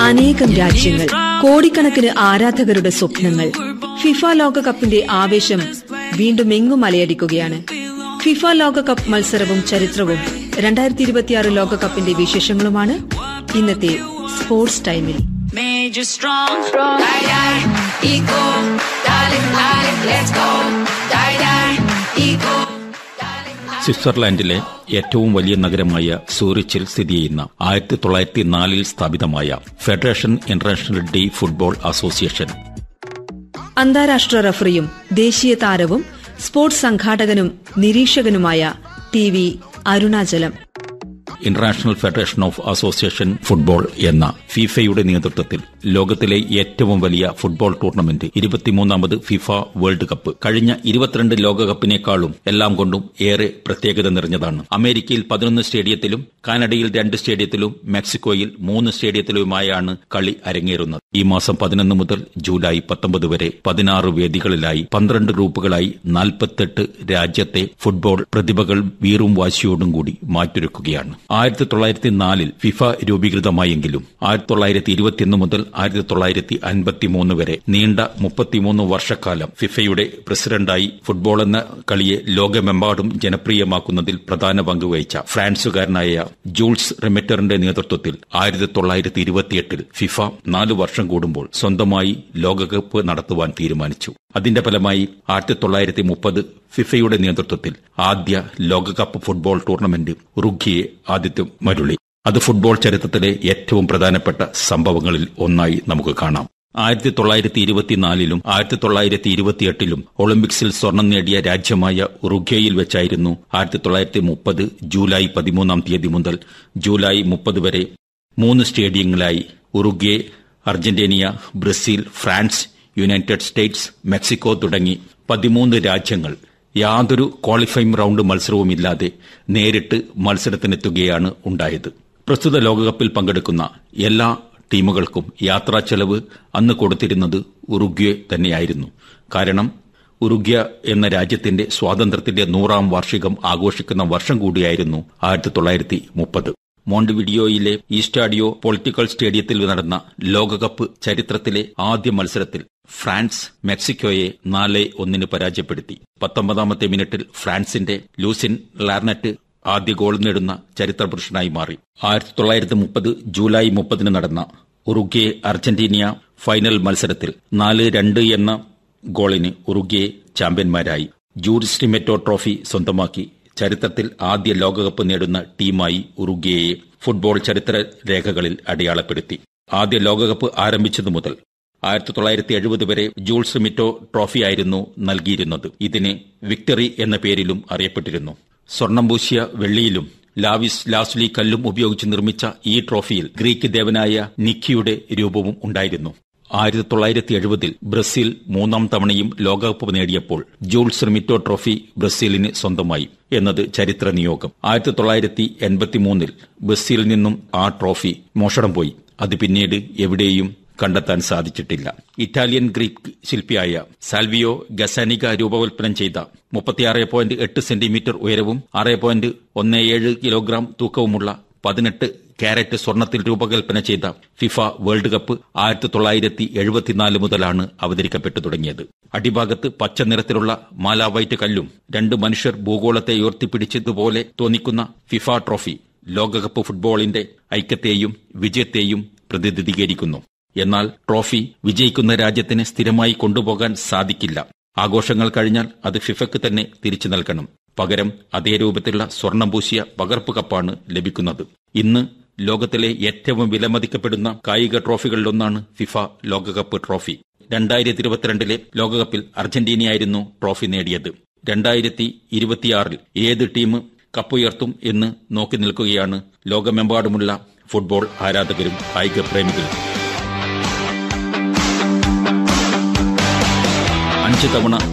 അനേകം രാജ്യങ്ങൾ കോടിക്കണക്കിന് ആരാധകരുടെ സ്വപ്നങ്ങൾ ഫിഫ ലോകകപ്പിന്റെ ആവേശം വീണ്ടും എങ്ങും അലയടിക്കുകയാണ് ഫിഫ ലോകകപ്പ് മത്സരവും ചരിത്രവും രണ്ടായിരത്തി ഇരുപത്തിയാറ് ലോകകപ്പിന്റെ വിശേഷങ്ങളുമാണ് ഇന്നത്തെ സ്പോർട്സ് ടൈമിൽ made you strong. Die, die, ego. Darling, darling, let's go. Die, die, ego. സ്വിറ്റ്സർലാൻഡിലെ ഏറ്റവും വലിയ നഗരമായ സൂറിച്ചിൽ സ്ഥിതി ചെയ്യുന്ന ആയിരത്തി തൊള്ളായിരത്തി നാലിൽ സ്ഥാപിതമായ federation international de football association അന്താരാഷ്ട്ര റഫറിയും ദേശീയ താരവും സ്പോർട്സ് സംഘാടകനും നിരീക്ഷകനുമായ T V Arunachalam international federation of association football എന്ന ഫിഫയുടെ നേതൃത്വത്തിൽ ലോകത്തിലെ ഏറ്റവും വലിയ ഫുട്ബോൾ ടൂർണമെന്റ് ഇരുപത്തിമൂന്നാമത് ഫിഫ വേൾഡ് കപ്പ് കഴിഞ്ഞ ഇരുപത്തിരണ്ട് ലോകകപ്പിനേക്കാളും എല്ലാം കൊണ്ടും ഏറെ പ്രത്യേകത നിറഞ്ഞതാണ് അമേരിക്കയിൽ പതിനൊന്ന് സ്റ്റേഡിയത്തിലും കാനഡയിൽ രണ്ട് സ്റ്റേഡിയത്തിലും മെക്സിക്കോയിൽ മൂന്ന് സ്റ്റേഡിയത്തിലുമായാണ് കളി അരങ്ങേറുന്നത് ഈ മാസം പതിനൊന്ന് മുതൽ ജൂലൈ പത്തൊമ്പത് വരെ പതിനാറ് വേദികളിലായി പന്ത്രണ്ട് ഗ്രൂപ്പുകളായി നാൽപ്പത്തെട്ട് രാജ്യത്തെ ഫുട്ബോൾ പ്രതിഭകൾ വീറും വാശിയോടും കൂടി മാറ്റൊരുക്കുകയാണ് ആയിരത്തി തൊള്ളായിരത്തി നാലിൽ ഫിഫ രൂപീകൃതമായെങ്കിലും ആയിരത്തി തൊള്ളായിരത്തി ഇരുപത്തിയൊന്ന് മുതൽ ആയിരത്തി തൊള്ളായിരത്തി അൻപത്തിമൂന്ന് വരെ നീണ്ട മുപ്പത്തിമൂന്ന് വർഷക്കാലം ഫിഫയുടെ പ്രസിഡന്റായി ഫുട്ബോൾ എന്ന കളിയെ ലോകമെമ്പാടും ജനപ്രിയമാക്കുന്നതിൽ പ്രധാന പങ്ക് വഹിച്ച ഫ്രാൻസുകാരനായ ജൂൾസ് റെമെറ്ററിന്റെ നേതൃത്വത്തിൽ ആയിരത്തി തൊള്ളായിരത്തി ഇരുപത്തിയെട്ടിൽ ഫിഫ നാല് വർഷം കൂടുമ്പോൾ സ്വന്തമായി ലോകകപ്പ് നടത്തുവാൻ തീരുമാനിച്ചു അതിന്റെ ഫലമായി ആയിരത്തി തൊള്ളായിരത്തി മുപ്പത് ഫിഫയുടെ നേതൃത്വത്തിൽ ആദ്യ ലോകകപ്പ് ഫുട്ബോൾ ടൂർണമെന്റ് ഉറുഗ്ഗിയെ ആതിഥ്യം മരുളി അത് ഫുട്ബോൾ ചരിത്രത്തിലെ ഏറ്റവും പ്രധാനപ്പെട്ട സംഭവങ്ങളിൽ ഒന്നായി നമുക്ക് കാണാം ആയിരത്തി തൊള്ളായിരത്തി ഇരുപത്തിനാലിലും ആയിരത്തി തൊള്ളായിരത്തി ഇരുപത്തിയെട്ടിലും ഒളിമ്പിക്സിൽ സ്വർണം നേടിയ രാജ്യമായ ഉറുഗ്വയിൽ വെച്ചായിരുന്നു ആയിരത്തി തൊള്ളായിരത്തി മുപ്പത് ജൂലൈ പതിമൂന്നാം തീയതി മുതൽ ജൂലൈ മുപ്പത് വരെ മൂന്ന് സ്റ്റേഡിയങ്ങളായി Uruguay Argentina Brazil France United States Mexico തുടങ്ങി പതിമൂന്ന് രാജ്യങ്ങൾ യാതൊരു ക്വാളിഫയിംഗ് റൌണ്ട് മത്സരവുമില്ലാതെ നേരിട്ട് മത്സരത്തിനെത്തുകയാണ് ഉണ്ടായത് പ്രസ്തുത ലോകകപ്പിൽ പങ്കെടുക്കുന്ന എല്ലാ ടീമുകൾക്കും യാത്രാ ചെലവ് അന്ന് കൊടുത്തിരുന്നത് ഉറുഗ്വെ തന്നെയായിരുന്നു കാരണം ഉറുഗ്യ എന്ന രാജ്യത്തിന്റെ സ്വാതന്ത്ര്യത്തിന്റെ നൂറാം വാർഷികം ആഘോഷിക്കുന്ന വർഷം കൂടിയായിരുന്നു ആയിരത്തി തൊള്ളായിരത്തി മുപ്പത് മോണ്ടിവിഡിയോയിലെ ഈസ്റ്റാഡിയോ പൊളിറ്റിക്കൽ സ്റ്റേഡിയത്തിൽ നടന്ന ലോകകപ്പ് ചരിത്രത്തിലെ ആദ്യ മത്സരത്തിൽ ഫ്രാൻസ് മെക്സിക്കോയെ നാല് ഒന്നിന് പരാജയപ്പെടുത്തി പത്തൊമ്പതാമത്തെ മിനിറ്റിൽ ഫ്രാൻസിന്റെ ലൂസിൻ ലാർനറ്റ് ആദ്യ ഗോൾ നേടുന്ന ചരിത്രപുരുഷനായി മാറി ആയിരത്തി തൊള്ളായിരത്തി മുപ്പത് ജൂലൈ മുപ്പതിന് നടന്ന ഉറുഗ്വെ അർജന്റീന ഫൈനൽ മത്സരത്തിൽ നാല് രണ്ട് എന്ന ഗോളിന് ഉറുഗ്വെ ചാമ്പ്യന്മാരായി ജൂറിസ്റ്റിമെറ്റോ ട്രോഫി സ്വന്തമാക്കി ചരിത്രത്തിൽ ആദ്യ ലോകകപ്പ് നേടുന്ന ടീമായി ഉറുഗ്വയെ ഫുട്ബോൾ ചരിത്ര രേഖകളിൽ അടയാളപ്പെടുത്തി ആദ്യ ലോകകപ്പ് ആരംഭിച്ചതു മുതൽ ആയിരത്തി തൊള്ളായിരത്തി എഴുപത് വരെ ജൂൾസ് മിറ്റോ ട്രോഫിയായിരുന്നു നൽകിയിരുന്നത് ഇതിന് വിക്ടറി എന്ന പേരിലും അറിയപ്പെട്ടിരുന്നു സ്വർണം പൂശിയ വെള്ളിയിലും ലാവിസ് ലാസ്ലി കല്ലും ഉപയോഗിച്ച് നിർമ്മിച്ച ഈ ട്രോഫിയിൽ ഗ്രീക്ക് ദേവനായ നിക്കിയുടെ രൂപവും ഉണ്ടായിരുന്നു ആയിരത്തി തൊള്ളായിരത്തി എഴുപതിൽ ബ്രസീൽ മൂന്നാം തവണയും ലോകകപ്പ് നേടിയപ്പോൾ ജൂൾസ് റിമിറ്റോ ട്രോഫി ബ്രസീലിന് സ്വന്തമായി എന്നത് ചരിത്ര നിയോഗം ആയിരത്തി തൊള്ളായിരത്തി എൺപത്തിമൂന്നിൽ ബ്രസീലിൽ നിന്നും ആ ട്രോഫി മോഷണം പോയി അത് പിന്നീട് എവിടെയും കണ്ടെത്താൻ സാധിച്ചിട്ടില്ല ഇറ്റാലിയൻ ഗ്രീക്ക് ശില്പിയായ സാൽവിയോ ഗസാനിക രൂപകൽപ്പന ചെയ്ത മുപ്പത്തിയാറ് പോയിന്റ് എട്ട് സെന്റിമീറ്റർ ഉയരവും ആറ് പോയിന്റ് ഒന്ന് ഏഴ് കിലോഗ്രാം തൂക്കവുമുള്ള പതിനെട്ട് ക്യാരറ്റ് സ്വർണത്തിൽ രൂപകൽപ്പന ചെയ്ത ഫിഫ വേൾഡ് കപ്പ് ആയിരത്തി തൊള്ളായിരത്തി എഴുപത്തിനാല് മുതലാണ് അവതരിക്കപ്പെട്ടു തുടങ്ങിയത് അടിഭാഗത്ത് പച്ച നിറത്തിലുള്ള മാലാവൈറ്റ് കല്ലും രണ്ട് മനുഷ്യർ ഭൂഗോളത്തെ ഉയർത്തിപ്പിടിച്ചതുപോലെ തോന്നിക്കുന്ന ഫിഫ ട്രോഫി ലോകകപ്പ് ഫുട്ബോളിന്റെ ഐക്യത്തെയും വിജയത്തെയും പ്രതിനിധീകരിക്കുന്നു എന്നാൽ ട്രോഫി വിജയിക്കുന്ന രാജ്യത്തിന് സ്ഥിരമായി കൊണ്ടുപോകാൻ സാധിക്കില്ല ആഘോഷങ്ങൾ കഴിഞ്ഞാൽ അത് ഫിഫയ്ക്ക് തന്നെ തിരിച്ചു നൽകണം പകരം അതേ രൂപത്തിലുള്ള സ്വർണം പൂശിയ പകർപ്പ് കപ്പാണ് ലഭിക്കുന്നത് ഇന്ന് ലോകത്തിലെ ഏറ്റവും വിലമതിക്കപ്പെടുന്ന കായിക ട്രോഫികളിലൊന്നാണ് ഫിഫ ലോകകപ്പ് ട്രോഫി രണ്ടായിരത്തി ഇരുപത്തിരണ്ടിലെ ലോകകപ്പിൽ അർജന്റീനയായിരുന്നു ട്രോഫി നേടിയത് രണ്ടായിരത്തി ഇരുപത്തിയാറിൽ ഏത് ടീം കപ്പുയർത്തും എന്ന് നോക്കി നിൽക്കുകയാണ് ലോകമെമ്പാടുമുള്ള ഫുട്ബോൾ ആരാധകരും കായിക പ്രേമികളും അഞ്ച് തവണ